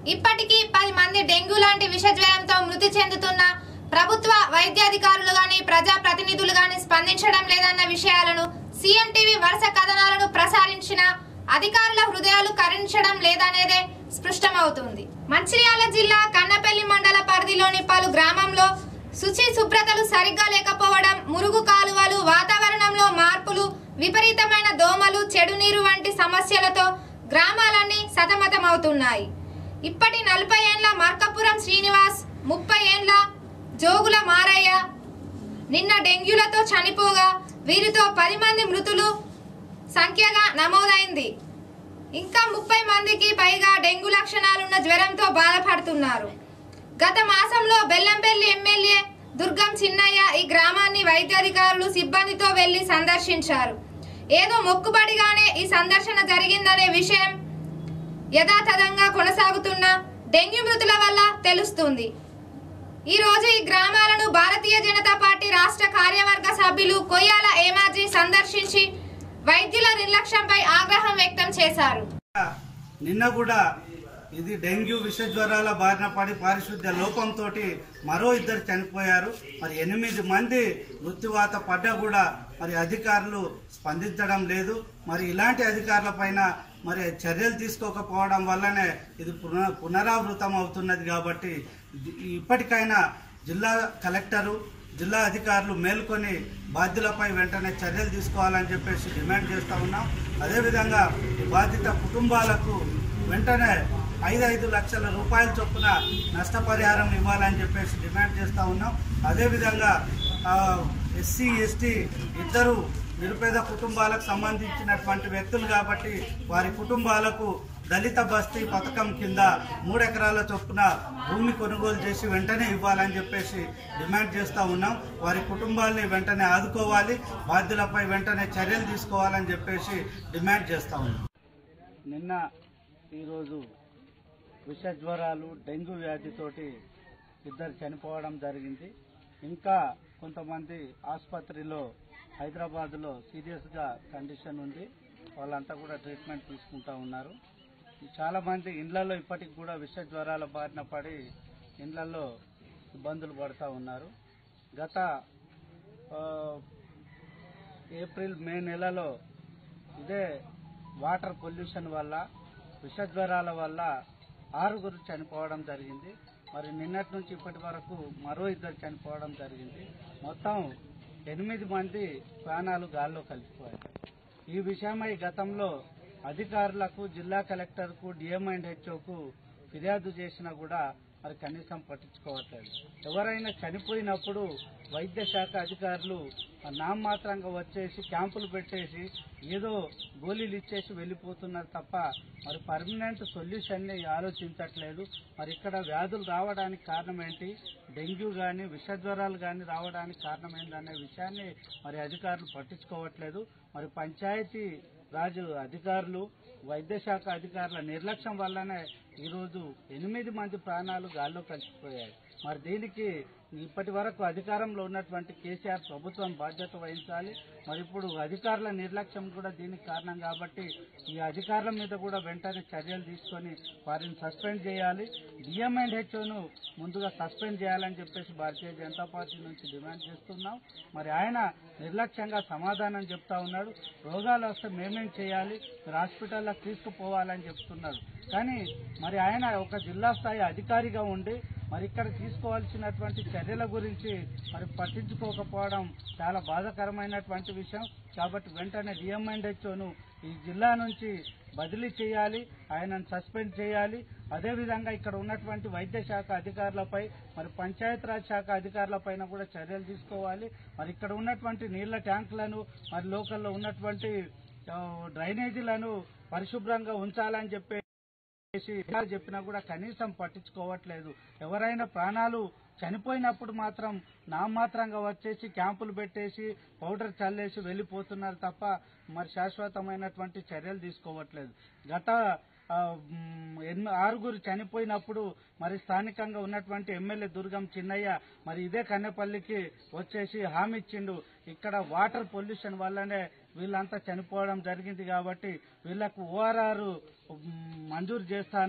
ఇప్పటికీ పది మంది డెంగ్యూ లాంటి విష జ్వరంతో మృతి చెందుతున్న ప్రభుత్వ వైద్యాధికారులు గాని ప్రజా ప్రతినిధులు గాని స్పందించడం లేదన్న విషయాలను సీఎం టీవీ వరుస కథనాలను ప్రసారించిన అధికారుల హృదయాలు కరించడం లేదనేదే స్పష్టమవుతుంది మంచిర్యాల జిల్లా కన్నపల్లి మండల పరిధిలోని పలు గ్రామంలో శుచి శుభ్రతలు సరిగ్గా లేకపోవడం మురుగు కాలువలు వాతావరణంలో మార్పులు విపరీతమైన దోమలు చెడు నీరు వంటి సమస్యలతో గ్రామాలన్నీ సతమతమవుతున్నాయి ఇప్పటి నలభై ఏండ్ల మార్కపురం శ్రీనివాస్ ముప్పై ఏండ్ల జోగుల మారయ్య నిన్న డెంగ్యూలతో చనిపోగా వీరితో పది మంది మృతులు సంఖ్యగా నమోదైంది ఇంకా ముప్పై మందికి పైగా డెంగ్యూ లక్షణాలున్న జ్వరంతో బాధపడుతున్నారు గత మాసంలో బెల్లంపల్లి ఎమ్మెల్యే దుర్గం చిన్నయ్య ఈ గ్రామాన్ని వైద్యాధికారులు సిబ్బందితో వెళ్లి సందర్శించారు ఏదో మొక్కుబడిగానే ఈ సందర్శన జరిగిందనే విషయం యథాతథంగా కొనసాగుతున్న డెంగ్యూ మృతుల వల్ల తెలుస్తుంది ఈ రోజు ఈ గ్రామాలను భారతీయ జనతా పార్టీ రాష్ట్ర కార్యవర్గ సభ్యులు కొయ్యాల ఏమాజీ సందర్శించి వైద్యుల నిర్లక్ష్యంపై ఆగ్రహం వ్యక్తం చేశారు నిన్న కూడా ఇది డెంగ్యూ విష జ్వరాల బారిన పడి పారిశుద్ధ్య లోపంతో మరో ఇద్దరు చనిపోయారు మరి ఎనిమిది మంది మృత్యువాత పడ్డా కూడా మరి అధికారులు స్పందించడం లేదు మరి ఇలాంటి అధికారుల పైన మరి చర్యలు తీసుకోకపోవడం వల్లనే ఇది పున పునరావృతం అవుతున్నది కాబట్టి ఇది- ఇప్పటికైనా జిల్లా కలెక్టరు జిల్లా అధికారులు మేల్కొని బాధ్యులపై వెంటనే చర్యలు తీసుకోవాలని చెప్పేసి డిమాండ్ చేస్తూ ఉన్నాం అదేవిధంగా ఈ బాధిత కుటుంబాలకు వెంటనే ఐదు ఐదు లక్షల రూపాయల చొప్పున నష్టపరిహారం ఇవ్వాలని చెప్పేసి డిమాండ్ చేస్తూ ఉన్నాం అదేవిధంగా ఎస్సీ ఎస్టీ ఇద్దరు నిరుపేద కుటుంబాలకు సంబంధించినటువంటి వ్యక్తులు కాబట్టి వారి కుటుంబాలకు దళిత బస్తీ పథకం కింద మూడు ఎకరాల చొప్పున భూమి కొనుగోలు చేసి వెంటనే ఇవ్వాలని చెప్పేసి డిమాండ్ చేస్తూ ఉన్నాం వారి కుటుంబాల్ని వెంటనే ఆదుకోవాలి బాధ్యులపై వెంటనే చర్యలు తీసుకోవాలని చెప్పేసి డిమాండ్ చేస్తూ ఉన్నాం నిన్న ఈరోజు విష జ్వరాలు డెంగ్యూ వ్యాధితోటి ఇద్దరు చనిపోవడం జరిగింది ఇంకా కొంతమంది ఆసుపత్రిలో హైదరాబాద్లో సీరియస్గా కండిషన్ ఉంది వాళ్ళంతా కూడా ట్రీట్మెంట్ తీసుకుంటా ఉన్నారు చాలా మంది ఇండ్లలో ఇప్పటికి కూడా విష జ్వరాల బారిన పడి ఇండ్లలో ఇబ్బందులు పడుతూ ఉన్నారు గత ఆ, ఏప్రిల్ మే నెలలో ఇదే వాటర్ పొల్యూషన్ వల్ల విషజ్వరాల వల్ల ఆరుగురు చనిపోవడం జరిగింది మరి నిన్నటి నుంచి ఇప్పటి వరకు మరో ఇద్దరు చనిపోవడం జరిగింది మొత్తం ఎనిమిది మంది ప్రాణాలు గాల్లో కలిసిపోయాయి ఈ విషయమై గతంలో అధికారులకు జిల్లా కలెక్టర్కు డిఎం అండ్ హెచ్ఓకు ఫిర్యాదు చేసినా కూడా మరి కనీసం పట్టించుకోవట్లేదు ఎవరైనా చనిపోయినప్పుడు వైద్య శాఖ అధికారులు నామమాత్రంగా వచ్చేసి క్యాంపులు పెట్టేసి ఏదో గోళీలు ఇచ్చేసి వెళ్ళిపోతున్నారు తప్ప మరి పర్మనెంట్ సొల్యూషన్ని ఆలోచించట్లేదు మరి ఇక్కడ వ్యాధులు రావడానికి కారణం ఏంటి డెంగ్యూ కానీ విషజ్వరాలు కానీ రావడానికి కారణం ఏంటనే విషయాన్ని మరి అధికారులు పట్టించుకోవట్లేదు మరి పంచాయతీ రాజు అధికారులు వైద్య శాఖ అధికారుల నిర్లక్ష్యం వల్లనే ఈరోజు ఎనిమిది మంది ప్రాణాలు గాల్లో కలిసిపోయాయి మరి దీనికి ఇప్పటి వరకు అధికారంలో ఉన్నటువంటి కేసీఆర్ ప్రభుత్వం బాధ్యత వహించాలి మరి ఇప్పుడు అధికారుల నిర్లక్ష్యం కూడా దీనికి కారణం కాబట్టి ఈ అధికారుల మీద కూడా వెంటనే చర్యలు తీసుకొని వారిని సస్పెండ్ చేయాలి డిఎం అండ్ హెచ్ఓను ముందుగా సస్పెండ్ చేయాలని చెప్పేసి భారతీయ జనతా పార్టీ నుంచి డిమాండ్ చేస్తున్నాం మరి ఆయన నిర్లక్ష్యంగా సమాధానం చెప్తా ఉన్నాడు రోగాలు వస్తే మేమేం చేయాలి మీరు హాస్పిటల్లోకి తీసుకుపోవాలని చెప్తున్నాడు కానీ మరి ఆయన ఒక జిల్లా స్థాయి అధికారిగా ఉండి మరి ఇక్కడ తీసుకోవాల్సినటువంటి చర్యల గురించి మరి పట్టించుకోకపోవడం చాలా బాధాకరమైనటువంటి విషయం కాబట్టి వెంటనే డిఎం అండ్ హెచ్ఓను ఈ జిల్లా నుంచి బదిలీ చేయాలి ఆయనను సస్పెండ్ చేయాలి అదేవిధంగా ఇక్కడ ఉన్నటువంటి వైద్య శాఖ అధికారులపై మరి పంచాయతీరాజ్ శాఖ అధికారులపైన కూడా చర్యలు తీసుకోవాలి మరి ఇక్కడ ఉన్నటువంటి నీళ్ల ట్యాంకులను మరి లోకల్లో ఉన్నటువంటి ఆ, డ్రైనేజీలను పరిశుభ్రంగా ఉంచాలని చెప్పి చేసి ఎలా చెప్పినా కూడా కనీసం పట్టించుకోవట్లేదు ఎవరైనా ప్రాణాలు చనిపోయినప్పుడు మాత్రం నామాత్రంగా వచ్చేసి క్యాంపులు పెట్టేసి పౌడర్ చల్లేసి వెళ్ళిపోతున్నారు తప్ప మరి శాశ్వతమైనటువంటి చర్యలు తీసుకోవట్లేదు గత ఆ, మ్, ఎన్ని ఆరుగురు చనిపోయినప్పుడు మరి స్థానికంగా ఉన్నటువంటి ఎమ్మెల్యే దుర్గం చిన్నయ్య మరి ఇదే కన్నెపల్లికి వచ్చేసి హామీ ఇచ్చిండు ఇక్కడ వాటర్ పొల్యూషన్ వల్లనే వీళ్ళంతా చనిపోవడం జరిగింది కాబట్టి వీళ్ళకు ఓఆర్ఆర్ మంజూరు చేస్తాను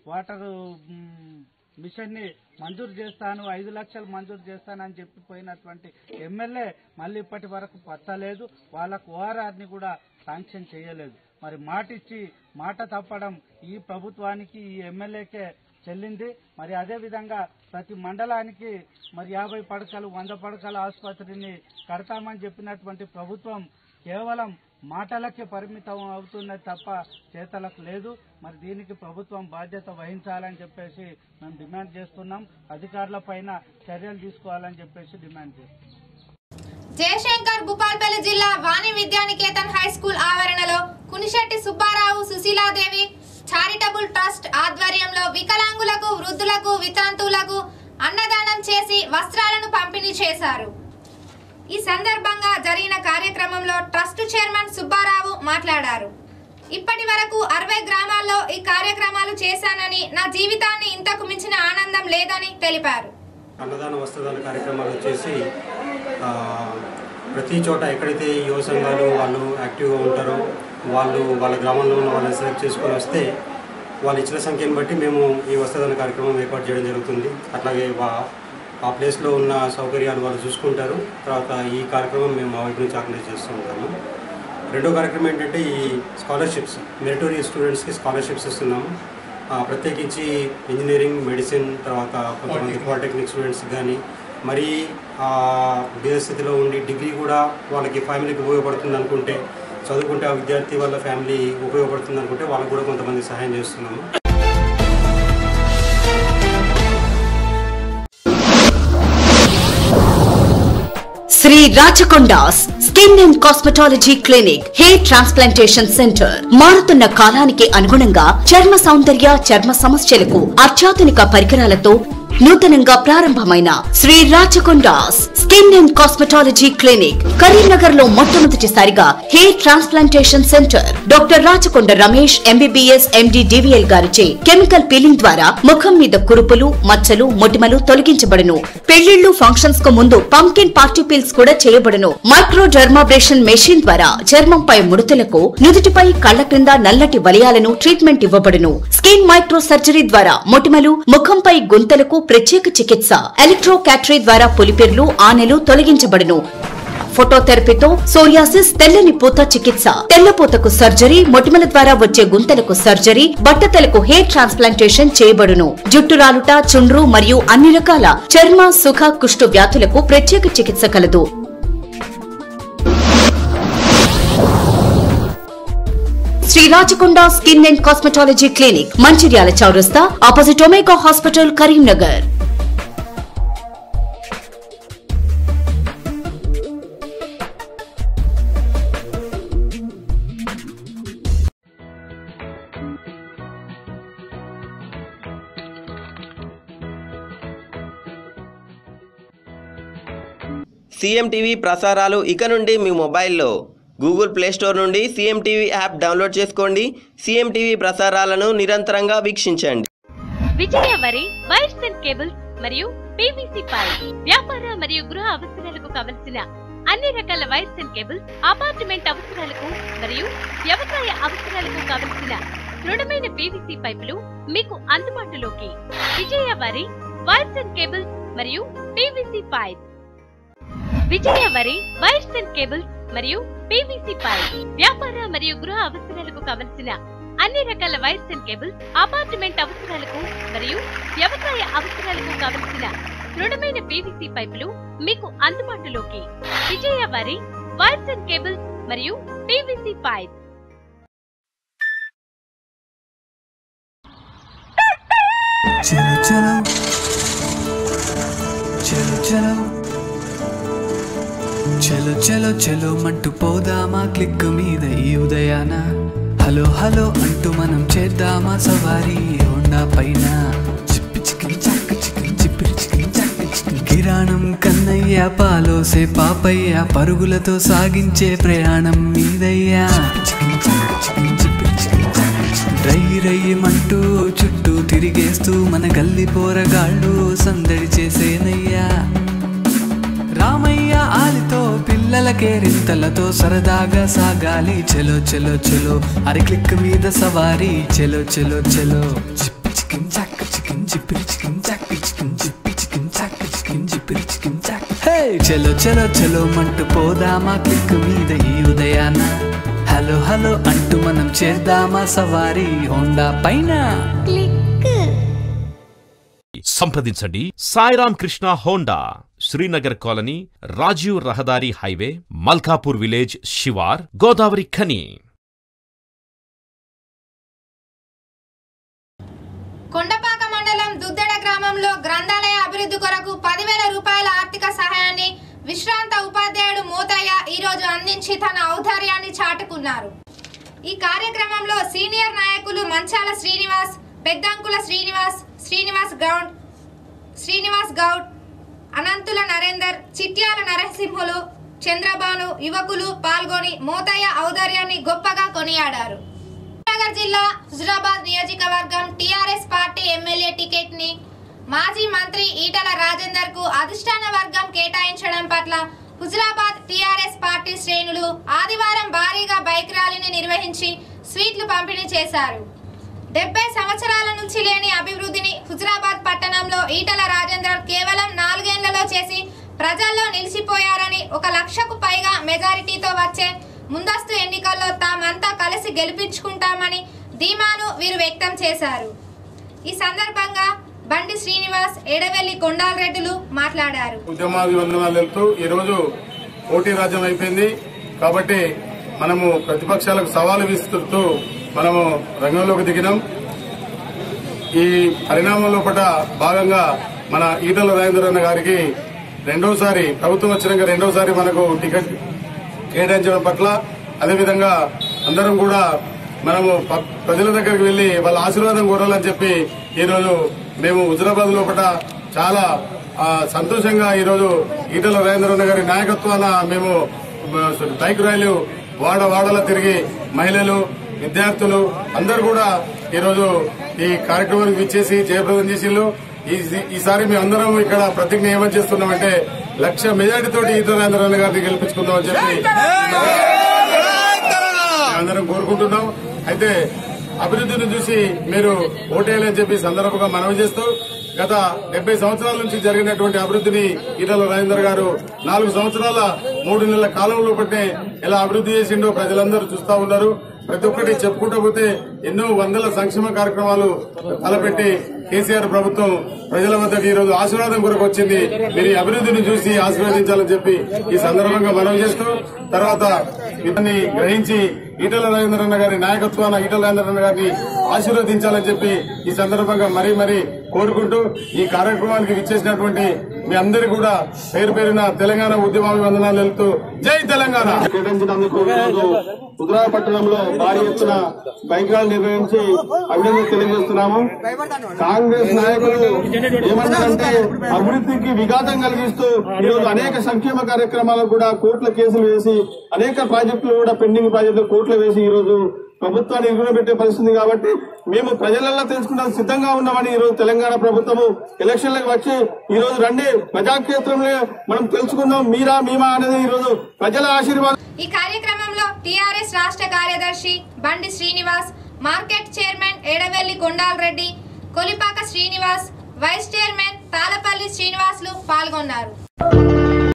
వాటర్ మ్, మిషన్ ని మంజూరు చేస్తాను ఐదు లక్షలు మంజూరు చేస్తానని చెప్పి పోయినటువంటి ఎమ్మెల్యే మళ్ళీ ఇప్పటి వరకు పత్తలేదు వాళ్ళకు ఓఆర్ఆర్ ని కూడా శాంక్షన్ చేయలేదు మరి మాట ఇచ్చి మాట తప్పడం ఈ ప్రభుత్వానికి ఈ ఎమ్మెల్యేకే చెల్లింది మరి అదే విధంగా ప్రతి మండలానికి మరి యాభై పడకలు వంద పడకల ఆసుపత్రిని కడతామని చెప్పినటువంటి ప్రభుత్వం కేవలం మాటలకే పరిమితం అవుతున్నది తప్ప చేతలకు లేదు మరి దీనికి ప్రభుత్వం బాధ్యత వహించాలని చెప్పేసి మేము డిమాండ్ చేస్తున్నాం అధికారుల పైన చర్యలు తీసుకోవాలని చెప్పేసి డిమాండ్ చేస్తున్నాం జయశంకర్ భూపాల్పల్లి జిల్లా వాణి విద్యానికేతన్ హై స్కూల్ ఆవరణలో కునిశెట్టి సుబ్బారావు సుశీలాదేవి చారిటబుల్ ట్రస్ట్ ఆధ్వర్యంలో వికలాంగులకు వృద్ధులకు వితంతువులకు అన్నదానం చేసి వస్త్రాలను పంపిణీ చేశారు ఈ సందర్భంగా జరిగిన కార్యక్రమంలో ట్రస్ట్ చైర్మన్ సుబ్బారావు మాట్లాడారు ఇప్పటి వరకు అరవై గ్రామాల్లో ఈ కార్యక్రమాలు చేశానని నా జీవితాన్ని ఇంతకు మించిన ఆనందం లేదని తెలిపారు అన్నదాన వస్త్రదాన కార్యక్రమాలు వచ్చేసి ఆ, ప్రతి చోట ఎక్కడైతే యువ సంఘాలు వాళ్ళు యాక్టివ్గా ఉంటారో వాళ్ళు వాళ్ళ గ్రామంలో ఉన్న వాళ్ళని సెలెక్ట్ చేసుకొని వస్తే వాళ్ళు ఇచ్చిన సంఖ్యను బట్టి మేము ఈ వస్త్రదాన కార్యక్రమం ఏర్పాటు చేయడం జరుగుతుంది అట్లాగే వా- ఆ ప్లేస్లో ఉన్న సౌకర్యాలు వాళ్ళు చూసుకుంటారు తర్వాత ఈ కార్యక్రమం మేము మా వైపు నుంచి ఆర్గనైజ్ చేస్తూ ఉంటాము రెండో కార్యక్రమం ఏంటంటే ఈ స్కాలర్షిప్స్ మెరిటోరియస్ స్టూడెంట్స్కి స్కాలర్షిప్స్ ఇస్తున్నాము ఆ, ప్రత్యేకించి ఇంజనీరింగ్ మెడిసిన్ తర్వాత కొంతమంది పాలిటెక్నిక్ స్టూడెంట్స్ కానీ మరి ఆ, బీద స్థితిలో ఉండి డిగ్రీ కూడా వాళ్ళకి ఫ్యామిలీకి ఉపయోగపడుతుంది అనుకుంటే చదువుకుంటే ఆ విద్యార్థి వాళ్ళ ఫ్యామిలీ ఉపయోగపడుతుంది అనుకుంటే వాళ్ళకి కూడా కొంతమంది సహాయం చేస్తున్నాము Sri Rachakonda's skin and cosmetology clinic hair transplantation centre మారుతున్న కాలానికి అనుగుణంగా చర్మ సౌందర్య చర్మ సమస్యలకు అత్యాధునిక పరికరాలతో నూతనంగా ప్రారంభమైన Sri Rachakonda's skin and cosmetology clinic Karimnagar లో మొట్టమొదటిసారిగా hair transplantation centre doctor Rachakonda Ramesh MBBS MD DVL గారిచే కెమికల్ పీలింగ్ ద్వారా ముఖం మీద కురుపులు మచ్చలు మొటిమలు తొలగించబడును పెళ్లిళ్లు ఫంక్షన్స్ కు ముందు పంకిన్ పార్టీ పీల్స్ కూడా చేయబడును మైక్రో డర్మాబ్రేషన్ మెషిన్ ద్వారా చర్మంపై ముడతలకు నుదుటిపై కళ్ల క్రింద నల్లటి వలయాలను ట్రీట్మెంట్ ఇవ్వబడును స్కిన్ మైక్రో సర్జరీ ద్వారా మొటిమలు ముఖంపై గుంతలకు ప్రత్యేక చికిత్స ఎలక్ట్రో క్యాటరీ ద్వారా పులిపిర్లు ఆనెలు తొలగించబడును ఫోటోథెరపీతో సోరియాసిస్ తెల్లని పూత చికిత్స తెల్లపూతకు సర్జరీ మొటిమల ద్వారా వచ్చే గుంతలకు సర్జరీ బట్టతలకు హెయిర్ ట్రాన్స్ప్లాంటేషన్ చేయబడును జుట్టు రాలుట చుండ్రు మరియు అన్ని రకాల చర్మ సుఖ కుష్టు వ్యాధులకు ప్రత్యేక చికిత్స కలదు Shri Rachakonda skin and cosmetology clinic Mancherial చౌరస్తా opposite Omega hospital Karimnagar CM TV ప్రసారాలు ఇక నుండి మీ మొబైల్లో గూగుల్ ప్లే స్టోర్ నుండి సీఎం టీవీ యాప్ డౌన్లోడ్ చేసుకోండి సీఎం టీవీ ప్రసారాలను నిరంతరంగా వీక్షించండి విజయ వరి వైర్స్ అండ్ కేబుల్స్ మరియు పీవీసీ పైప్ వ్యాపార మరియు గృహ అవసరాలకు కావలసిన అన్ని రకాల వైర్స్ అండ్ కేబుల్స్ అపార్ట్మెంట్ అవసరాలకు మరియు వ్యవసాయ అవసరాలకు కావలసిన దృఢమైన పీవీసీ పైపులు మీకు అందుబాటులోకి విజయ వరి వైర్స్ అండ్ కేబుల్స్ మరియు పీవీసీ పైప్ విజయ వరి వైర్స్ అండ్ కేబుల్స్ మరియు పీవీసీ పైప్ వ్యాపార మరియు గృహ అవసరాలకు కావలసిన అన్ని రకాల వైర్స్ అండ్ కేబుల్స్ అపార్ట్మెంట్ అవసరాలకు మరియు వ్యవసాయ అవసరాలకు కావలసిన దృఢమైన పీవీసీ పైపులు మీకు అందుబాటులోకి విజయ వారి వైర్స్ అండ్ కేబుల్స్ మరియు పీవీసీ పైప్ చలో చలో చలో చలో చలో చలో చలో మంటూ పోదామా క్లిక్ మీద ఈ ఉదయాన హలో హలో అంటూ మనం చేద్దామా సవారీ హోండా పైన చిప్పి చికిరి చక్క చికిరి చిప్పిరి చికిరి చక్క చికిరి. కిరాణం కన్నయ్య పాలోసే పాపయ్య పరుగులతో సాగించే ప్రయాణం మీదయ్యా చికిరి చక్క చికిరి చిప్పిరి చికిరి చక్క చికిరి. రై రయ్యమంటూ చుట్టూ తిరిగేస్తూ మన గల్లి పోరగాళ్ళు సందడి చేసేనయ్యా రామయ్య ఆలితో పిల్లలకే రింతలతో సరదాగా సాగాలి చెలో చెలో చెలో అరి క్లిక్ మీద సవారీ చెలో చెలో చెలో చిప్పి చిక్కి చికిన్ చాక్ చికిన్ జిప్పిరి చికిన్ చాక్ చికిన్ జిప్పి చికిన్ చాక్ చికిన్ జిప్పిరి చికిన్ చాక్ హే చలో చలో చలో మంటూ పోదామా క్లిక్ మీద ఈ ఉదయాన హలో హలో అంటూ మనం చేద్దామా సవారీ హోండా పైన సంప్రదించండి సాయిరామ్ కృష్ణ హోండా శ్రీనగర్ కాలనీ రాజీవ్ రహదారి హైవే మల్కాపూర్ విలేజ్ శివార్ గోదావరి ఖని కొండపాక మండలం దుద్దెడ గ్రామంలో గ్రంథాలయ అభివృద్ధి కొరకు పదివేల రూపాయల ఆర్థిక సహాయాన్ని విశ్రాంత ఉపాధ్యాయుడు మోతయ్య ఈ రోజు అందించి తన ఔదార్యాన్ని చాటుకున్నారు ఈ కార్యక్రమంలో సీనియర్ నాయకులు మంచాల శ్రీనివాస్ పెద్దంకుల శ్రీనివాస్ శ్రీనివాస్ గౌడ్ శ్రీనివాస్ గౌడ్ అనంతుల నరేందర్ చిట్యాల నరసింహులు చంద్రబాను యువకులు పాల్గొని మోతయ్య ఔదార్యాన్ని గొప్పగా కొనియాడారు నగర్ జిల్లా హుజురాబాద్ నియోజకవర్గం టిఆర్ఎస్ పార్టీ ఎమ్మెల్యే టికెట్ ని మాజీ మంత్రి ఈటల రాజేందర్ కు అధిష్టాన వర్గం కేటాయించడం పట్ల హుజురాబాద్ టిఆర్ఎస్ పార్టీ శ్రేణులు ఆదివారం భారీగా బైక్ ర్యాలీని నిర్వహించి స్వీట్లు పంపిణీ చేశారు డెబ్బై సంవత్సరాల నుంచి లేని అభివృద్ధిని హుజురాబాద్ పట్టణంలో ఈటల రాజేందర్ కేవలం నాలుగేళ్లలో చేసి ప్రజల్లో నిలిచిపోయారని ఒక లక్షకు పైగా మెజారిటీతో వచ్చే ముందస్తు ఎన్నికల్లో తామంతా కలిసి గెలిపించుకుంటామని ధీమాను వీరు వ్యక్తం చేశారు ఈ సందర్భంగా బండి శ్రీనివాస్ ఎడవెల్లి కొండాలరెడ్డిలు మాట్లాడారు ఉద్యమాభివందనాలు తెలుపుతూ ఈరోజు పోటీ రాజ్యం అయిపోయింది కాబట్టి మనము ప్రతిపక్షాలకు సవాలు విస్తుతూ మనము రంగంలోకి దిగినాం ఈ పరిణామం లోపల భాగంగా మన ఈటల రాజేంద్ర అన్న గారికి రెండోసారి ప్రభుత్వం వచ్చినాక రెండోసారి మనకు టికెట్ కేటాయించడం పట్ల అదేవిధంగా అందరం కూడా మనము ప- ప్రజల దగ్గరికి వెళ్లి వాళ్ళ ఆశీర్వాదం కోరాలని చెప్పి ఈరోజు మేము హుజరాబాద్ లోపల చాలా ఆ, సంతోషంగా ఈరోజు ఈటల రాజేంద్రన్న గారి నాయకత్వాన మేము ఆ, బైక్ ర్యాలీ వాడ వాడలా తిరిగి మహిళలు విద్యార్థులు అందరూ కూడా ఈరోజు ఈ కార్యక్రమానికి విచ్చేసి జయప్రదం చేసిళ్ళు ఈ- ఈసారి మేము అందరం ఇక్కడ ప్రతిజ్ఞ ఏమని చేస్తున్నామంటే లక్ష మెజార్టీతోటి ఈటల రాజేంద్రన్న గారిని గెలిపించుకుందామని చెప్పి అందరం కోరుకుంటున్నాం అయితే అభివృద్ధిని చూసి మీరు ఓటేయాలని చెప్పి సందర్భంగా మనవి చేస్తూ గత డెబ్బై సంవత్సరాల నుంచి జరిగినటువంటి అభివృద్ధిని ఈటల రాజేందర్ గారు నాలుగు సంవత్సరాల మూడు నెలల కాలంలో పట్టే ఎలా అభివృద్ధి చేసిండో ప్రజలందరూ చూస్తా ఉన్నారు ప్రతి ఒక్కటి చెప్పుకుంటూ పోతే ఎన్నో వందల సంక్షేమ కార్యక్రమాలు తలపెట్టి కేసీఆర్ ప్రభుత్వం ప్రజల వద్దకు ఈ రోజు ఆశీర్వాదం కొరకు వచ్చింది మీరు ఈ అభివృద్ధిని చూసి ఆశీర్వదించాలని చెప్పి ఈ సందర్భంగా మనవి చేస్తూ తర్వాత ఇతన్ని గ్రహించి ఈటల రాజేంద్రన్న గారి నాయకత్వాన ఈటల రాజేంద్రన్న గారిని ఆశీర్వదించాలని చెప్పి ఈ సందర్భంగా మరీ మరీ కోరుకుంటూ ఈ కార్యక్రమానికి విచ్చేసినటువంటి మీ అందరి కూడా పేరు పేరున తెలంగాణ ఉద్యమాభివందనాలు వెళ్తూ జై తెలంగాణ కేటాయించినందుకు ఈరోజు హుజరాబాద్ పట్టణంలో భారీ ఎత్తున బైక్ ర్యాలీ నిర్వహించి అభినందన తెలియజేస్తున్నాము కాంగ్రెస్ నాయకులు ఏమన్నారంటే అభివృద్ధికి విఘాతం కలిగిస్తూ ఈరోజు అనేక సంక్షేమ కార్యక్రమాలకు కూడా కోర్టుల కేసులు వేసి అనేక ప్రాజెక్టులు కూడా పెండింగ్ ప్రాజెక్టులు కోర్టులు వేసి ఈ రోజు ప్రభుత్వాన్ని ఇరుగున పెట్టే పరిస్థితి కాబట్టి మేము ప్రజలలో తెలుసుకున్నాం సిద్ధంగా ఉన్నామని ఈ రోజు తెలంగాణ ప్రభుత్వము ఎలక్షన్లకు వచ్చి ఈ రోజు రండి ప్రజాక్షేత్రంలో మనం తెలుసుకుందాం మీరా మీమా అనేది ఈ రోజు ప్రజల ఆశీర్వాదం ఈ కార్యక్రమంలో టిఆర్ఎస్ రాష్ట్ర కార్యదర్శి Bandi Srinivas market chairman Edavelli Kondalareddy Kolipaka Srinivas vice chairman Talapalli Srinivasulu పాల్గొన్నారు